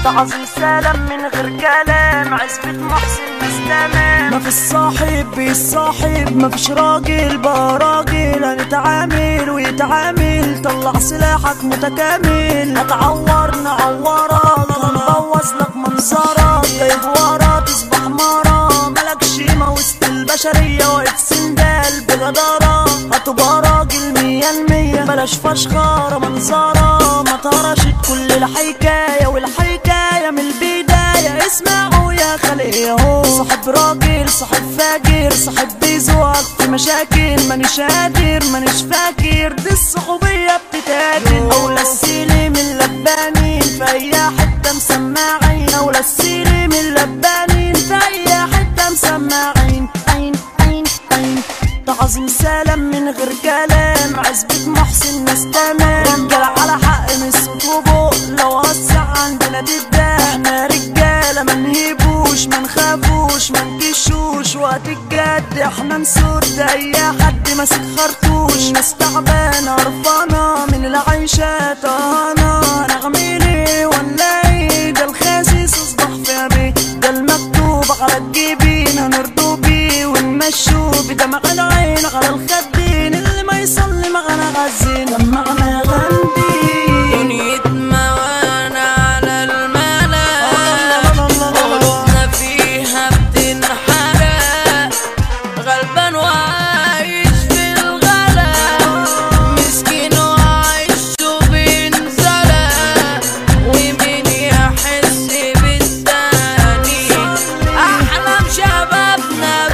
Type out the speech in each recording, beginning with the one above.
تعظيم سلام من غير كلام عزبة محسن ناس تمام ما فيش صاحب بيصاحب ما فيش راجل بقى راجل هنتعامل ويتعامل طلع سلاحك متكامل هتعور نعورك هنبوظ لك منظرك جايب ورا تصبح مرة ملكش قيمة وسط البشرية واقف سندال بجدارة هتبقى راجل مية المية بلاش فشخرة منظرة ما ترشت كل الحكاية والحكاية من البداية اسمعوا يا خلق ياهو صاحب راجل صاحب فاجر صاحب بيزوق في مشاكل مانيش قادر مانيش فاكر دي الصحوبية بتتاكل أولى السيلي من لبانين في أي حتة مسمعين أولى السيلي من لبانين في أي حتة مسمعين عين عين عين تعظيم سلام من غير كلام عزبة محسن ناس تمام رجال على حق مسك وبق لو هسع عندنا تتباع احنا رجالة ما نهيبوش ما نخافوش ما نكشوش وقت الجد احنا نسد اي حد ماسك خرطوش ناس تعبانة قرفانة من العيشة طهانة نغميلي ولا ايه ده الخاسس اصبح في بيه ده المكتوب على الجبين هنرضو بيه ونمشوا بدمع العين على الخدين اللي ما يصلي معنا غزين دمعنا غندين دنيتنا وانا على الملا قلوبنا فيها بتنحرق غلبان وعايش في الغلا مسكين وعايش بينزلق ومين يحس بالتاني احلام شبابنا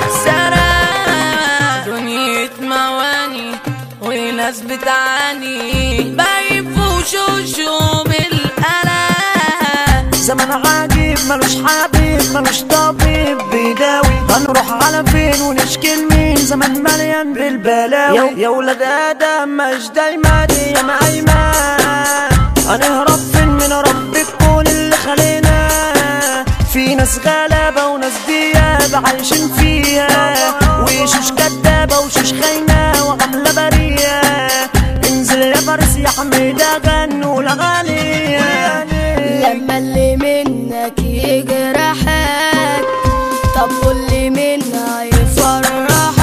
بتتسرق دنيا مواني وناس بتعاني باين في وشوشهم القلق زمن عجيب ملوش حبيب ملوش طبيب بيداوي هنروح على فين ونشكي لمين زمن مليان بالبلاوي يا, يا ولاد ادم مش دايما دي يا ايمان هنهرب فين من رب الكون اللي خلينا في ناس غلابة وناس دياب عايشين فيها وشوش كدابة وشوش خاينة وعاملة برية انزل يا فارس يا حميدة غنوا الأغاني لما اللي منك يجرحك طب واللي منا يفرحك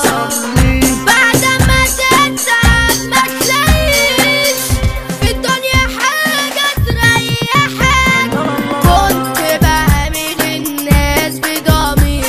بعد ما تتعب ما تلاقيش في الدنيا حاجة تريحك كنت بعمل الناس بضمير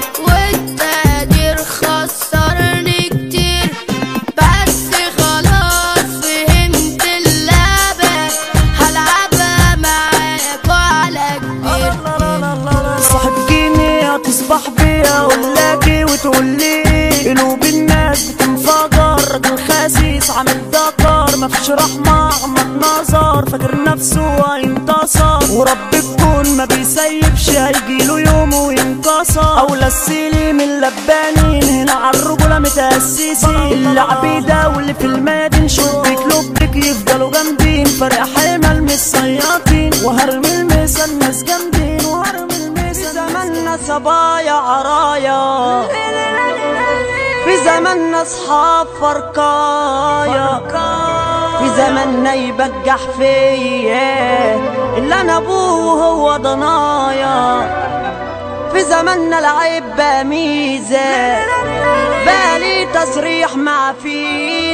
والتقدير خسرني كتير بس خلاص فهمت اللعبة هلعبها معاك وعلى كبير صاحب جيني هتصبح بيا اقولك وتقول لي قلوب الناس بتنفجر راجل خاسيس عامل دكر مفيش رحمة عمك نظر فاكر نفسه هينتصر ورب الكون ما بيسيبش هيجيله يوم وينكسر اولى السيلي من لبانين هنا عالرجولة متأسسين العبيدة واللي في المدن شبك لبك يفضلوا جامدين فرق حمل مش صياطين وهرمي المسا الناس جامدين وهرمي المسا في زماننا صبايا عرايا في زماننا اصحاب فرقايا في زماننا يبجح فيا اللي انا ابوه هو ضنايا في زماننا العيب بقى ميزة بقى لي تصريح مع فيه